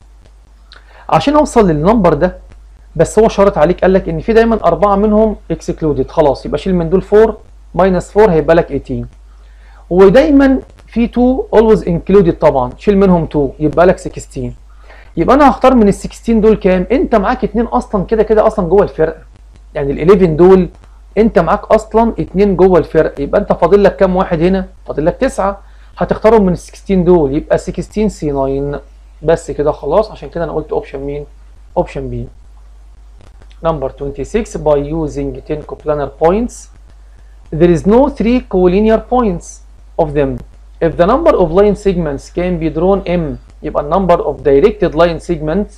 عشان اوصل للنمبر ده بس هو شرط عليك قال لك ان في دايما اربعه منهم اكسكلودد خلاص يبقى شيل من دول 4 ماينس 4 هيبقى لك 18 ودايما في 2 always included طبعا شيل منهم 2 يبقى لك 16 يبقى انا هختار من ال 16 دول كام انت معاك اتنين اصلا كده كده اصلا جوه الفرقه يعني ال 11 دول انت معاك اصلا اتنين جوه الفرقه يبقى انت فاضل لك كام واحد هنا فاضل لك 9 هتختارهم من ال 16 دول يبقى 16 سي 9 بس كده خلاص عشان كده انا قلت اوبشن مين اوبشن بي number 26 by using 10 coplanar points there is no three collinear points of them if the number of line segments can be drawn m يبقى number of directed line segments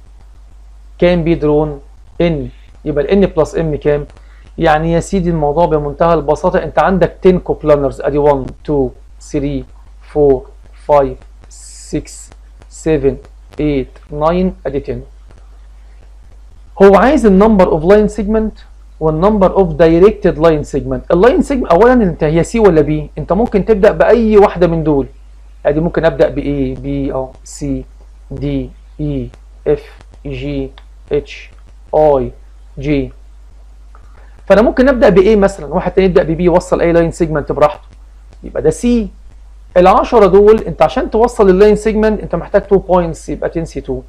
can be drawn n يبقى ال n plus m كام يعني يا سيدي الموضوع بمنتهى البساطة انت عندك 10 كوبلانرز ادي 1 2 3 4 5 6 7 8 9 ادي 10 هو عايز النمبر اوف لاين سيجمنت والنمبر اوف دايركتد لاين سيجمنت اللاين سيجمنت اولا انت هي سي ولا بي انت ممكن تبدا باي واحده من دول ادي ممكن ابدا ب A B اه سي دي اي اف جي اتش اي جي فانا ممكن ابدا ب A مثلا واحد تاني يبدا ب B يوصل اي لاين سيجمنت براحته يبقى ده سي ال10 دول انت عشان توصل اللاين سيجمنت انت محتاج 2 بوينتس يبقى 10 سي 2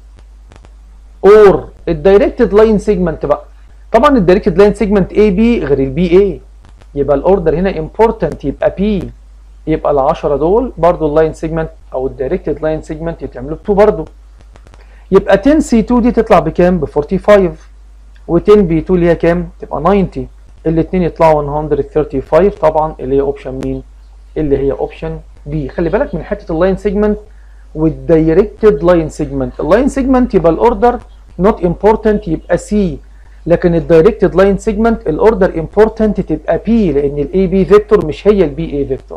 اور الدايركتد لاين سيجمنت بقى طبعا الدايركتد لاين سيجمنت اي بي غير البي اي يبقى الاوردر هنا امبورتنت يبقى بي يبقى ال10 دول برضو اللاين سيجمنت او الدايركتد لاين سيجمنت يتعملوا ب 2 برضو يبقى 10 سي 2 دي تطلع بكام ب 45 و10 بي 2 اللي هي كام تبقى 90 الاثنين يطلعوا 135 طبعا اللي هي اوبشن مين اللي هي اوبشن بي خلي بالك من حته اللاين سيجمنت والدايركتد لاين سيجمنت اللاين سيجمنت يبقى الاوردر نوت امبورتنت يبقى سي لكن الدايركتد لاين سيجمنت الاوردر امبورتنت تبقى بي لان الاي بي فيكتور مش هي البي اي فيكتور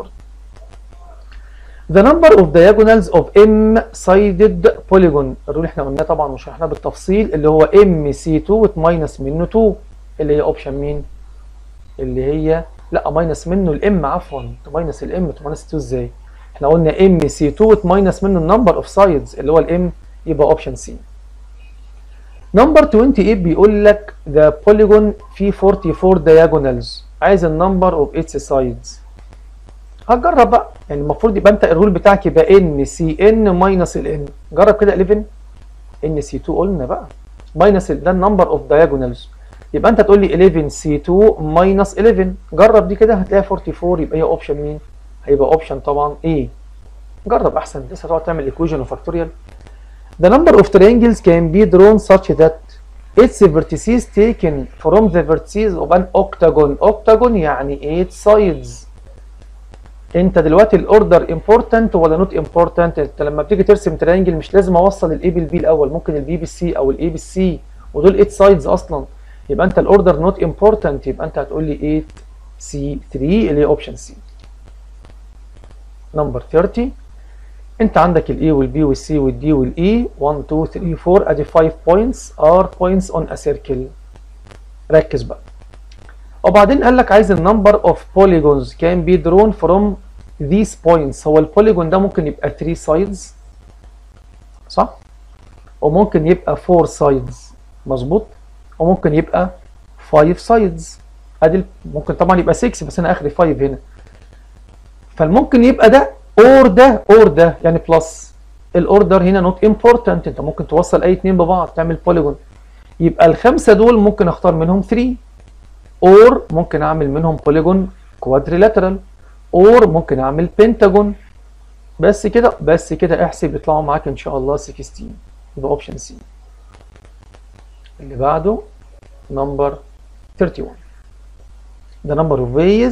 The number of diagonals of m-sided polygon الرول احنا قلناه طبعا وشرحناه بالتفصيل اللي هو m c2 وتماينس منه 2 اللي هي اوبشن مين؟ اللي هي لا ماينس منه الام عفوا تماينس الام تماينس 2 ازاي؟ احنا قلنا ام سي 2 وتماينس منه النمبر اوف سايدز اللي هو الام يبقى اوبشن سي. نمبر 28 بيقول لك ذا بوليجون فيه 44 diagonals عايز النمبر اوف اتس سايدز. هتجرب بقى يعني المفروض يبقى انت الرول بتاعك يبقى ان سي ان ماينس الان جرب كده 11 ان سي 2 قلنا بقى ماينس ده النمبر اوف diagonals يبقى انت تقول لي 11 سي 2 ماينس 11 جرب دي كده هتلاقيها 44 يبقى هي اوبشن مين؟ هيبقى اوبشن طبعا ايه جرب احسن لسه تقعد تعمل ايكويشن وفاكتوريال The number of triangles can be drawn such that its vertices taken from the vertices of an octagon octagon يعني 8 sides انت دلوقتي الاوردر امبورتنت ولا نوت امبورتنت انت لما بتيجي ترسم ترينجل مش لازم اوصل الاي بالبي الاول ممكن البي بالسي او الاي بالسي ودول 8 سايدز اصلا يبقى انت الاوردر نوت امبورتنت يبقى انت هتقول لي 8 سي 3 اللي هي اوبشن سي نمبر 30 انت عندك الاي والبي والسي والدي والاي 1 2 3 4 ادي 5 بوينتس ار بوينتس اون ا سيركل ركز بقى وبعدين قال لك عايز النمبر اوف بوليجونز كان بي درون فروم these points هو البوليجون ده ممكن يبقى 3 سايدز صح وممكن يبقى 4 سايدز مظبوط وممكن يبقى 5 سايدز ادي ممكن طبعا يبقى 6 بس انا اخري 5 هنا فالممكن يبقى ده اور ده اور ده يعني بلس الاوردر هنا نوت امبورتنت انت ممكن توصل اي اتنين ببعض تعمل بوليجون يبقى الخمسه دول ممكن اختار منهم 3 اور ممكن اعمل منهم بوليجون كوادريلاترال اور ممكن اعمل بنتاجون بس كده بس كده احسب يطلعوا معاك ان شاء الله 16 يبقى اوبشن سي اللي بعده نمبر 31 the number of ways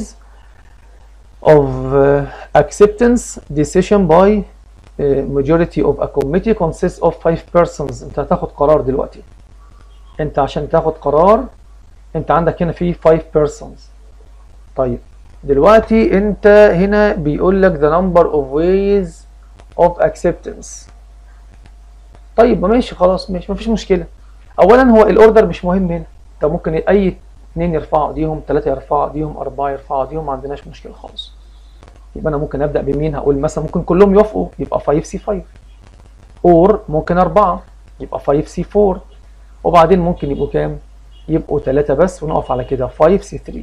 of uh, acceptance decision by uh, majority of a committee consists of five persons انت هتاخد قرار دلوقتي انت عشان تاخد قرار انت عندك هنا في 5 persons طيب دلوقتي انت هنا بيقول لك the number of ways of acceptance طيب ماشي خلاص ماشي مفيش مشكله اولا هو الاوردر مش مهم هنا انت ممكن اي اثنين يرفعوا ايديهم ثلاثه يرفعوا ايديهم اربعه يرفعوا ايديهم ما عندناش مشكله خالص يبقى انا ممكن ابدا بمين هقول مثلا ممكن كلهم يوافقوا يبقى 5 سي 5 اور ممكن اربعه يبقى 5 سي 4 وبعدين ممكن يبقوا كام يبقوا ثلاثه بس ونقف على كده 5 سي 3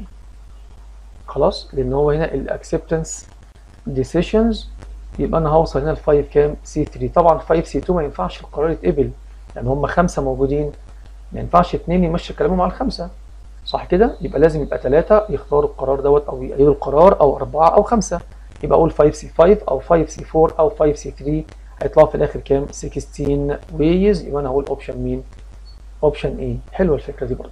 خلاص لان هو هنا الاكسبتنس ديسيشنز يبقى انا هوصل هنا ل 5 كام سي 3 طبعا 5 سي 2 ما ينفعش القرار يتقبل لان هم خمسه موجودين ما ينفعش اثنين يمشي كلامهم على الخمسه صح كده يبقى لازم يبقى ثلاثه يختاروا القرار دوت او يأيدوا القرار او اربعه او خمسه يبقى اقول 5 سي 5 او 5 سي 4 او 5 سي 3 هيطلعوا في الاخر كام 16 ويز يبقى انا هقول اوبشن مين اوبشن ايه حلوه الفكره دي برضه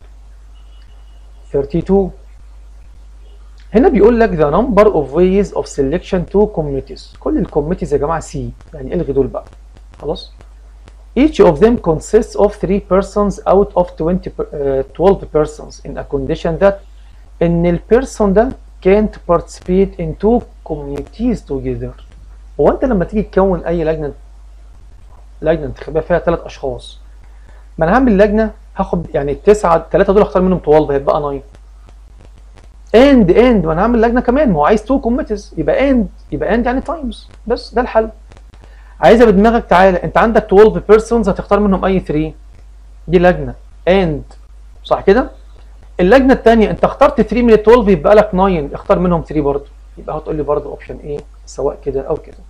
32 هنا بيقول لك the number of ways of selection to committees كل الكوميتيز يا جماعه سي يعني الغي دول بقى خلاص each of them consists of 3 persons out of 20 uh, 12 persons in a condition that ان البيرسون ده can't participate in two committees together هو انت لما تيجي تكون اي لجنه لجنه انتخابيه فيها ثلاث اشخاص ما انا هعمل لجنه هاخد يعني التسعه الثلاثه دول اختار منهم 12 هيبقى 9 اند اند وانا هعمل لجنه كمان ما هو عايز تو كوميتيز يبقى اند يبقى اند يعني تايمز بس ده الحل عايزها بدماغك تعالى انت عندك 12 بيرسونز هتختار منهم اي 3 دي لجنه اند صح كده اللجنه الثانيه انت اخترت 3 من ال 12 يبقى لك 9 اختار منهم 3 برضه يبقى هتقول لي برضه اوبشن ايه سواء كده او كده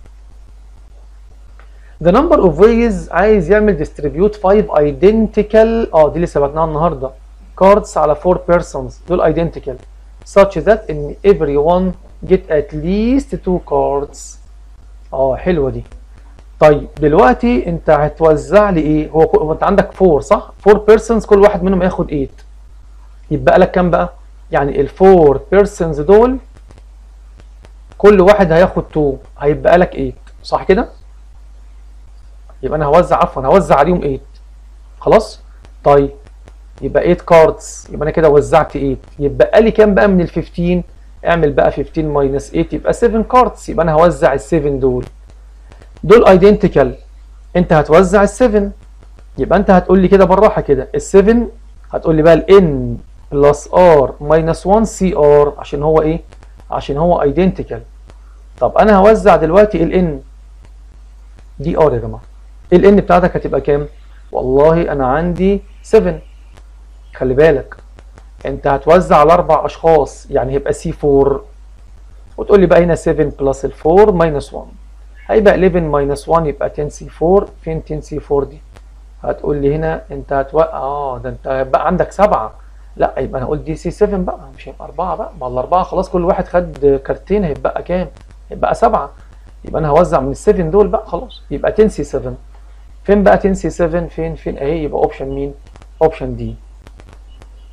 The number of ways عايز يعمل distribute 5 identical اه دي اللي ثبتناها النهارده cards على 4 persons دول identical such that ان everyone get at least two cards اه حلوه دي طيب دلوقتي انت هتوزع لي ايه هو, هو انت عندك 4 صح 4 persons كل واحد منهم هياخد 8 يبقى لك كام بقى يعني ال 4 persons دول كل واحد هياخد 2 هيبقى لك 8 صح كده يبقى انا هوزع عفوا هوزع عليهم 8 خلاص طيب يبقى 8 كاردز يبقى انا كده وزعت 8 يبقى لي كام بقى من ال 15 اعمل بقى 15 ماينس 8 يبقى 7 كاردز يبقى انا هوزع ال 7 دول دول ايدنتيكال انت هتوزع ال 7 يبقى انت هتقول لي كده بالراحه كده ال 7 هتقول لي بقى ال n بلس r ماينس 1 سي ار عشان هو ايه عشان هو ايدنتيكال طب انا هوزع دلوقتي ال n دي ار يا جماعه ال n بتاعتك هتبقى كام والله انا عندي 7 خلي بالك انت هتوزع على اربع اشخاص يعني هيبقى سي 4 وتقول لي بقى هنا 7 بلس ال 4 ماينس 1 هيبقى 11 ماينس 1 يبقى 10 سي 4 فين 10 سي 4 دي هتقول لي هنا انت هتوقع اه ده انت هيبقى عندك سبعه لا يبقى انا اقول دي سي 7 بقى مش هيبقى اربعه بقى ما الاربعه خلاص كل واحد خد كارتين هيبقى كام؟ هيبقى سبعه يبقى انا هوزع من السفن دول بقى خلاص يبقى 10 سي 7 فين بقى 10 سي 7 فين فين اهي يبقى اوبشن مين؟ اوبشن دي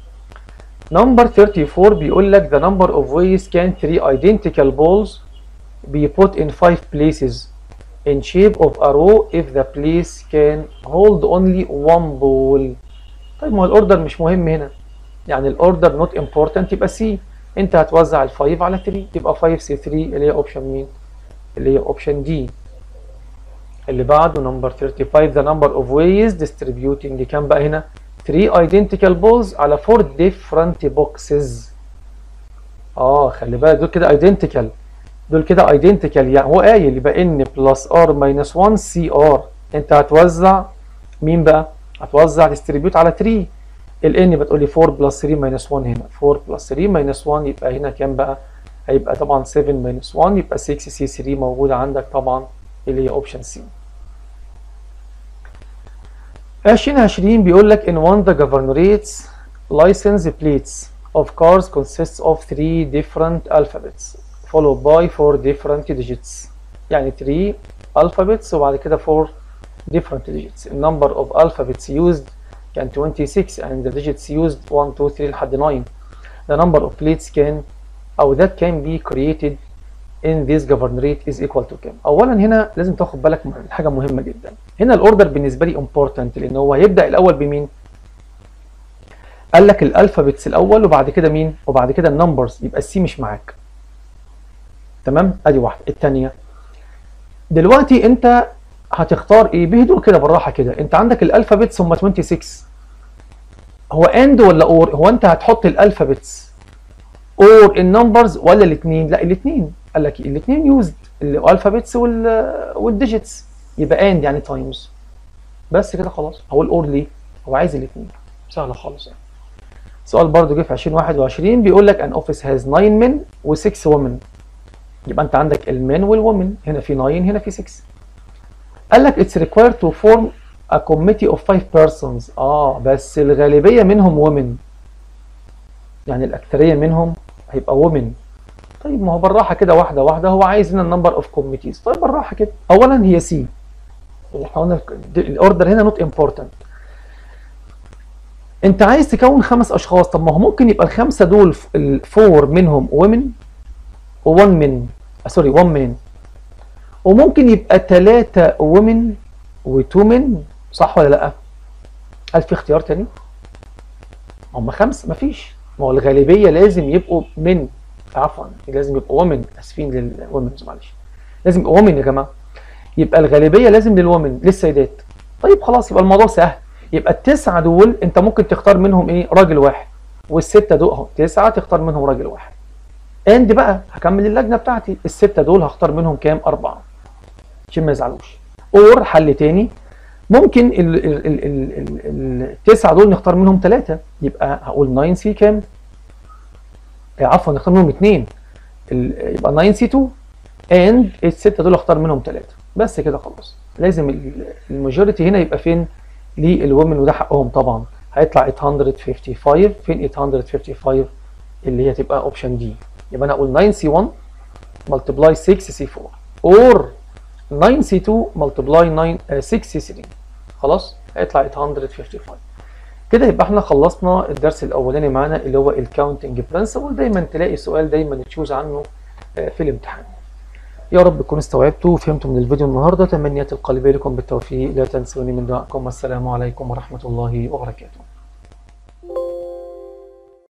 نمبر 34 بيقول لك the number of ways can three identical balls be put in five places in shape of a row if the place can hold only one ball طيب ما هو الاوردر مش مهم هنا يعني الاوردر نوت امبورتنت يبقى سي انت هتوزع ال 5 على 3 يبقى 5 سي 3 اللي هي اوبشن مين اللي هي اوبشن دي اللي بعده نمبر 35 the number of ways distributing كام بقى هنا 3 identical balls على 4 different boxes اه خلي بالك دول كده identical دول كده identical يعني هو قايل يبقى n plus r minus 1 cr انت هتوزع مين بقى هتوزع distribute على 3 ال n بتقول لي 4 plus 3 minus 1 هنا 4 plus 3 minus 1 يبقى هنا كام بقى هيبقى طبعا 7 minus 1 يبقى 6 c 3 موجوده عندك طبعا اللي هي اوبشن سي 2020 بيقول لك in one the governorate's license plates of cars consists of three different alphabets followed by four different digits يعني 3 alphabets وبعد كده 4 different digits the number of alphabets used كان 26 and the digits used 1 2 3 لحد 9 the number of plates can أو that can be created in this governorate is equal to كام اولا هنا لازم تاخد بالك من حاجه مهمه جدا هنا الاوردر بالنسبه لي important لان هو هيبدا الاول بمين قال لك الالفابتس الاول وبعد كده مين وبعد كده النمبرز يبقى السي مش معاك تمام ادي واحده الثانيه دلوقتي انت هتختار ايه بهدوء كده بالراحه كده انت عندك الالفابتس هم 26 هو اند ولا اور هو انت هتحط الالفابتس اور النمبرز ولا الاثنين لا الاثنين قال لك الاثنين يوزد الالفابتس والديجيتس يبقى اند يعني تايمز بس كده خلاص هو الاور ليه هو عايز الاثنين سهله خالص يعني سؤال برضو جه في 2021 بيقول لك ان اوفيس هاز 9 men و6 women يبقى انت عندك المن والومن هنا في 9 هنا في 6 قال لك it's required to form a committee of 5 persons اه بس الغالبيه منهم women يعني الاكثريه منهم هيبقى women طيب ما هو بالراحه كده واحده واحده هو عايز هنا النمبر اوف كوميتيز طيب بالراحه كده اولا هي سي احنا قلنا الاوردر هنا نوت امبورتنت انت عايز تكون خمس اشخاص طب ما هو ممكن يبقى الخمسه دول الفور منهم وومن و1 من سوري 1 مان وممكن يبقى ثلاثه وومن و2 من صح ولا لا؟ هل في اختيار تاني؟ هم خمسه مفيش ما هو الغالبيه لازم يبقوا من عفوا لازم يبقى وومن اسفين للومنز معلش لازم يبقى وومن يا جماعه يبقى الغالبيه لازم للومن للسيدات طيب خلاص يبقى الموضوع سهل يبقى التسعه دول انت ممكن تختار منهم ايه راجل واحد والسته دول اهو تسعه تختار منهم راجل واحد اند بقى هكمل اللجنه بتاعتي السته دول هختار منهم كام اربعه عشان ما يزعلوش اور حل تاني ممكن ال ال ال ال ال التسعه دول نختار منهم ثلاثه يبقى هقول 9 سي كام عفوا نختار منهم اثنين يبقى 9 سي 2 اند السته دول اختار منهم ثلاثه بس كده خلاص لازم الماجوريتي هنا يبقى فين للومن وده حقهم طبعا هيطلع 855 فين 855 اللي هي تبقى اوبشن دي يبقى انا اقول 9 سي 1 ملتبلاي 6 سي 4 اور 9 سي 2 ملتبلاي 9 6 سي 3 خلاص هيطلع 855 كده يبقى احنا خلصنا الدرس الاولاني معانا اللي هو الكاونتنج برنسبل دايما تلاقي سؤال دايما تشوز عنه في الامتحان يا رب تكونوا استوعبتوا وفهمتوا من الفيديو النهارده تمنيات القلبيه لكم بالتوفيق لا تنسوني من دعائكم والسلام عليكم ورحمه الله وبركاته